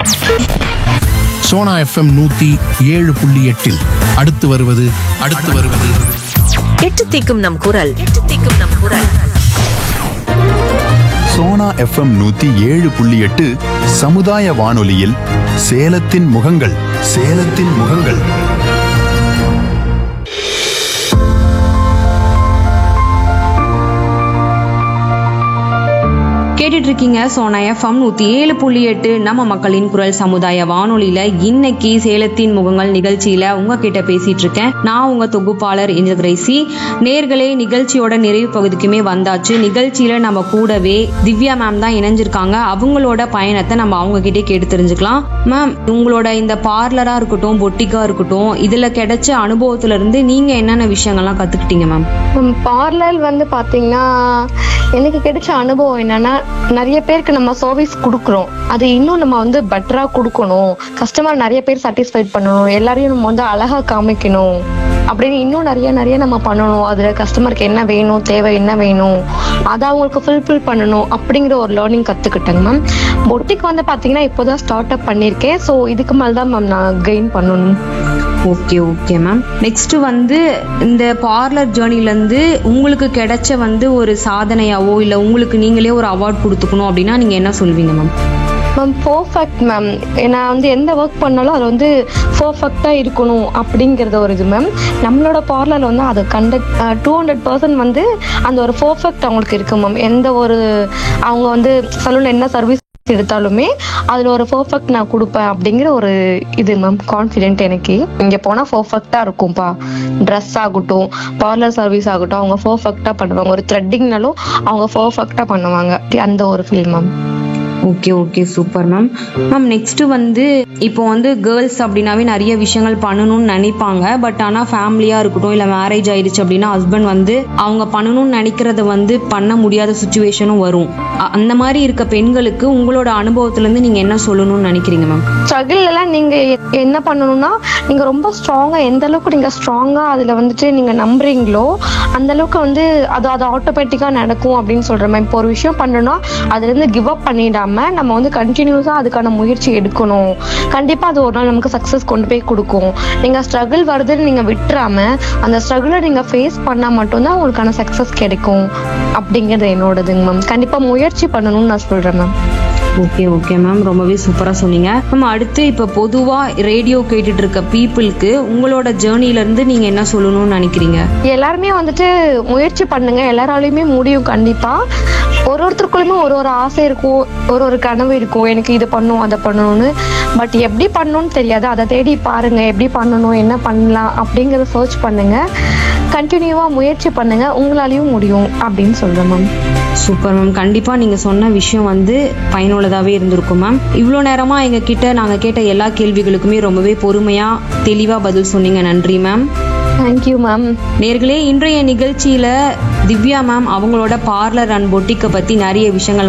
Sona FM நூத்தி ஏழு புள்ளி எட்டில் அடுத்து வருவது அடுத்து வருவது எட்டு தீக்கும் நம் குரல் எட்டு தீக்கும் நம் குரல் சோனா எஃப்எம் நூத்தி ஏழு புள்ளி எட்டு சமுதாய வானொலியில் சேலத்தின் முகங்கள் சேலத்தின் முகங்கள் கேட்டுட்டு இருக்கீங்க சோனா எஃப்எம் நூத்தி ஏழு புள்ளி எட்டு நம்ம மக்களின் குரல் சமுதாய வானொலியில இன்னைக்கு சேலத்தின் முகங்கள் நிகழ்ச்சியில உங்ககிட்ட பேசிட்டு இருக்கேன் நான் உங்க தொகுப்பாளர் இந்திரசி நேர்களே நிகழ்ச்சியோட நிறைவு பகுதிக்குமே வந்தாச்சு நிகழ்ச்சியில நம்ம கூடவே திவ்யா மேம் தான் இணைஞ்சிருக்காங்க அவங்களோட பயணத்தை நம்ம அவங்க கிட்டே கேட்டு தெரிஞ்சுக்கலாம் மேம் உங்களோட இந்த பார்லரா இருக்கட்டும் பொட்டிக்கா இருக்கட்டும் இதுல கிடைச்ச அனுபவத்துல இருந்து நீங்க என்னென்ன விஷயங்கள்லாம் கத்துக்கிட்டீங்க மேம் பார்லர் வந்து பாத்தீங்கன்னா எனக்கு கிடைச்ச அனுபவம் என்னன்னா நிறைய பேருக்கு நம்ம சர்வீஸ் கொடுக்குறோம் அது இன்னும் நம்ம வந்து பெட்டரா கொடுக்கணும் கஸ்டமர் நிறைய பேர் சாட்டிஸ்ஃபைட் பண்ணணும் எல்லாரையும் நம்ம வந்து அழகா காமிக்கணும் அப்படின்னு இன்னும் நிறைய நிறைய நம்ம பண்ணணும் அதுல கஸ்டமருக்கு என்ன வேணும் தேவை என்ன வேணும் அதை அவங்களுக்கு ஃபுல்ஃபில் பண்ணணும் அப்படிங்கிற ஒரு லேர்னிங் கத்துக்கிட்டேங்க மேம் பொட்டிக் வந்து பாத்தீங்கன்னா இப்போதான் ஸ்டார்ட் அப் பண்ணியிருக்கேன் ஸோ இதுக்கு மேல தான் மேம் நான் கெயின் பண்ணணும் ஓகே ஓகே மேம் நெக்ஸ்ட் வந்து இந்த பார்லர் ஜேர்னில இருந்து உங்களுக்கு கிடைச்ச வந்து ஒரு சாதனையாவோ இல்ல உங்களுக்கு நீங்களே ஒரு அவார்ட் கொடுத்துக்கணும் அப்படின்னா நீங்க என்ன சொல்வீங்க மேம் மேம் பர்ஃபெக்ட் மேம் நான் வந்து எந்த ஒர்க் பண்ணாலும் அது வந்து பர்ஃபெக்டாக இருக்கணும் அப்படிங்கிறது ஒரு இது மேம் நம்மளோட பார்லர் வந்து அது கண்டக்ட் டூ ஹண்ட்ரட் பர்சன்ட் வந்து அந்த ஒரு பர்ஃபெக்ட் அவங்களுக்கு இருக்கு மேம் எந்த ஒரு அவங்க வந்து சலூன் என்ன சர்வீஸ் எடுத்தாலுமே அதில் ஒரு பர்ஃபெக்ட் நான் கொடுப்பேன் அப்படிங்கிற ஒரு இது மேம் கான்ஃபிடென்ட் எனக்கு இங்கே போனால் பர்ஃபெக்டாக இருக்கும்ப்பா ட்ரெஸ் ஆகட்டும் பார்லர் சர்வீஸ் ஆகட்டும் அவங்க பர்ஃபெக்டாக பண்ணுவாங்க ஒரு த்ரெட்டிங்னாலும் அவங்க பர்ஃபெக்டாக பண்ணுவாங்க அந்த ஒரு feel ma'am okay okay super ma'am ma'am next வந்து இப்போ வந்து கேர்ள்ஸ் அப்படின்னாவே நிறைய விஷயங்கள் பண்ணணும்னு நினைப்பாங்க பட் ஆனால் ஃபேமிலியாக இருக்கட்டும் இல்லை மேரேஜ் ஆயிடுச்சு அப்படின்னா ஹஸ்பண்ட் வந்து அவங்க பண்ணணும்னு நினைக்கிறத வந்து பண்ண முடியாத சுச்சுவேஷனும் வரும் அ- அந்த மாதிரி இருக்க பெண்களுக்கு உங்களோட அனுபவத்திலேருந்து நீங்கள் என்ன சொல்லணும்னு நினைக்கிறீங்க மேம் ஸ்ட்ரகிள் எல்லாம் நீங்க எ- என்ன பண்ணணும்னா நீங்க ரொம்ப ஸ்ட்ராங்கா எந்த அளவுக்கு நீங்க ஸ்ட்ராங்கா அதுல வந்துட்டு நீங்க நம்புறீங்களோ அந்த அளவுக்கு வந்து அது அது ஆட்டோமேட்டிக்கா நடக்கும் அப்படின்னு சொல்ற மாதிரி இப்போ ஒரு விஷயம் பண்ணணும்னா அதுல இருந்து கிவ் அப் பண்ணிடாம நம்ம வந்து கண்டினியூஸா அதுக்கான முயற்சி எடுக்கணும் கண்டிப்பா அது ஒரு நாள் நமக்கு சக்சஸ் கொண்டு போய் கொடுக்கும் நீங்க ஸ்ட்ரகிள் வருதுன்னு நீங்க விட்டுறாம அந்த ஸ்ட்ரகிளை நீங்க ஃபேஸ் பண்ணா மட்டும்தான் உங்களுக்கான சக்சஸ் கிடைக்கும் அப்படிங்கிறது என்னோடதுங்க மேம் கண்டிப்பா முயற்சி பண்ணணும்னு நான் சொல்றேன் மேம் ஓகே ஓகே மேம் ரொம்பவே சூப்பராக சொன்னீங்க மேம் அடுத்து இப்போ பொதுவாக ரேடியோ கேட்டுட்டு இருக்க பீப்புளுக்கு உங்களோட ஜேர்னில இருந்து நீங்கள் என்ன சொல்லணும்னு நினைக்கிறீங்க எல்லாருமே வந்துட்டு முயற்சி பண்ணுங்க எல்லாராலையுமே முடியும் கண்டிப்பா ஒரு ஒருத்தருக்குள்ளுமே ஒரு ஒரு ஆசை இருக்கும் ஒரு ஒரு கனவு இருக்கும் எனக்கு இது பண்ணும் அதை பண்ணணும்னு பட் எப்படி பண்ணணும்னு தெரியாது அதை தேடி பாருங்க எப்படி பண்ணணும் என்ன பண்ணலாம் அப்படிங்கறத சர்ச் பண்ணுங்க கண்டினியூவா முயற்சி பண்ணுங்க உங்களாலையும் முடியும் அப்படின்னு சொல்றேன் மேம் சூப்பர் மேம் கண்டிப்பாக நீங்கள் சொன்ன விஷயம் வந்து பயனுள்ளதாகவே இருந்திருக்கும் மேம் இவ்வளோ நேரமாக எங்கள் கிட்ட நாங்கள் கேட்ட எல்லா கேள்விகளுக்குமே ரொம்பவே பொறுமையாக தெளிவாக பதில் சொன்னீங்க நன்றி மேம் தேங்க்யூ மேம் நேர்களே இன்றைய நிகழ்ச்சியில் திவ்யா மேம் அவங்களோட பார்லர் அண்ட் பொட்டிக்கை பற்றி நிறைய விஷயங்கள்